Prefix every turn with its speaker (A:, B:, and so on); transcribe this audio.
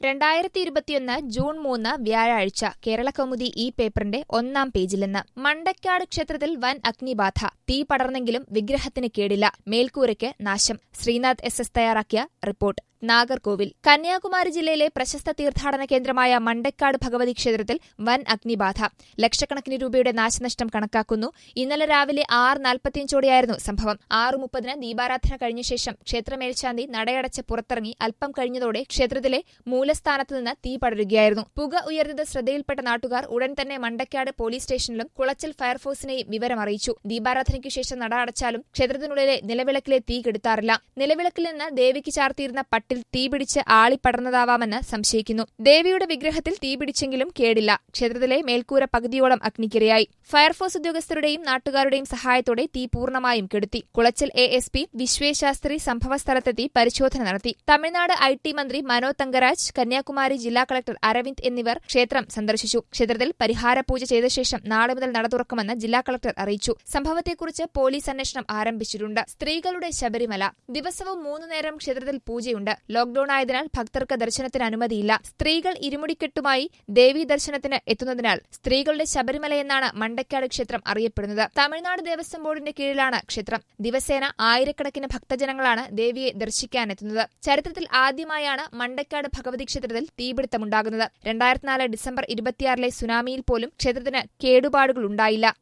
A: രണ്ടായിരത്തി ഇരുപത്തിയൊന്ന് ജൂൺ മൂന്ന് വ്യാഴാഴ്ച കേരളകൗമുദി ഈ പേപ്പറിന്റെ ഒന്നാം പേജിൽ നിന്ന് മണ്ടക്കാട് ക്ഷേത്രത്തിൽ വൻ അഗ്നിബാധ തീ പടർന്നെങ്കിലും വിഗ്രഹത്തിന് കേടില്ല മേൽക്കൂരയ്ക്ക് നാശം ശ്രീനാഥ് എസ് എസ് തയ്യാറാക്കിയ റിപ്പോർട്ട് നാഗർകോവിൽ കന്യാകുമാരി ജില്ലയിലെ പ്രശസ്ത തീർത്ഥാടന കേന്ദ്രമായ മണ്ടക്കാട് ഭഗവതി ക്ഷേത്രത്തിൽ വൻ അഗ്നിബാധ ലക്ഷക്കണക്കിന് രൂപയുടെ നാശനഷ്ടം കണക്കാക്കുന്നു ഇന്നലെ രാവിലെ ആറ് നാൽപ്പത്തിയഞ്ചോടെയായിരുന്നു സംഭവം ആറ് മുപ്പതിന് ദീപാരാധന കഴിഞ്ഞ ശേഷം ക്ഷേത്രമേൽശാന്തി നടയടച്ച് പുറത്തിറങ്ങി അല്പം കഴിഞ്ഞതോടെ ക്ഷേത്രത്തിലെ മൂലസ്ഥാനത്ത് നിന്ന് തീ പടരുകയായിരുന്നു പുക ഉയർന്നത് ശ്രദ്ധയിൽപ്പെട്ട നാട്ടുകാർ ഉടൻ തന്നെ മണ്ടക്കാട് പോലീസ് സ്റ്റേഷനിലും കുളച്ചൽ ഫയർഫോഴ്സിനെയും വിവരം അറിയിച്ചു ദീപാരാധനയ്ക്ക് ശേഷം നട അടച്ചാലും ക്ഷേത്രത്തിനുള്ളിലെ നിലവിളക്കിലെ തീ കെടുത്താറില്ല നിലവിളക്കിൽ നിന്ന് ദേവിക്ക് ചാർത്തിയിരുന്ന പട്ടിൽ തീപിടിച്ച് ആളിപ്പടർന്നതാവാമെന്ന് സംശയിക്കുന്നു ദേവിയുടെ വിഗ്രഹത്തിൽ തീപിടിച്ചെങ്കിലും കേടില്ല ക്ഷേത്രത്തിലെ മേൽക്കൂര പകുതിയോളം അഗ്നിക്കിരയായി ഫയർഫോഴ്സ് ഉദ്യോഗസ്ഥരുടെയും നാട്ടുകാരുടെയും സഹായത്തോടെ തീ പൂർണ്ണമായും കെടുത്തി Colachel A S P Vishweshastri സംഭവസ്ഥലത്തെത്തി പരിശോധന നടത്തി തമിഴ്നാട് ഐ ടി മന്ത്രി മനോ തങ്കരാജ് കന്യാകുമാരി ജില്ലാ കളക്ടർ അരവിന്ദ് എന്നിവർ ക്ഷേത്രം സന്ദർശിച്ചു ക്ഷേത്രത്തിൽ പരിഹാര പൂജ ചെയ്ത ശേഷം നാളെ മുതൽ നട തുറക്കുമെന്ന് ജില്ലാ കളക്ടർ അറിയിച്ചു സംഭവത്തെക്കുറിച്ച് പോലീസ് അന്വേഷണം ആരംഭിച്ചിട്ടുണ്ട് സ്ത്രീകളുടെ ശബരിമല ദിവസവും മൂന്നു നേരം ക്ഷേത്രത്തിൽ പൂജയുണ്ട് ലോക്ഡൌൺ ആയതിനാൽ ഭക്തർക്ക് ദർശനത്തിന് അനുമതിയില്ല സ്ത്രീകൾ ഇരുമുടിക്കെട്ടുമായി ദേവീ ദർശനത്തിന് എത്തുന്നതിനാൽ സ്ത്രീകളുടെ ശബരിമല എന്നാണ് മണ്ടക്കാട് ക്ഷേത്രം അറിയപ്പെടുന്നത് തമിഴ്നാട് ദേവസ്വം ബോർഡിന്റെ കീഴിലാണ് ക്ഷേത്രം ദിവസേന ആയിരക്കണക്കിന് ഭക്തജനങ്ങളാണ് ദേവിയെ ദർശിക്കാനെത്തുന്നത് ചരിത്രത്തിൽ ആദ്യമായാണ് മണ്ടക്കാട് ഭഗവതി ക്ഷേത്രത്തിൽ തീപിടുത്തമുണ്ടാകുന്നത് രണ്ടായിരത്തിനാല് ഡിസംബർ ഇരുപത്തിയാറിലെ സുനാമിയിൽ പോലും ക്ഷേത്രത്തിന് കേടുപാടുകളുണ്ടായില്ല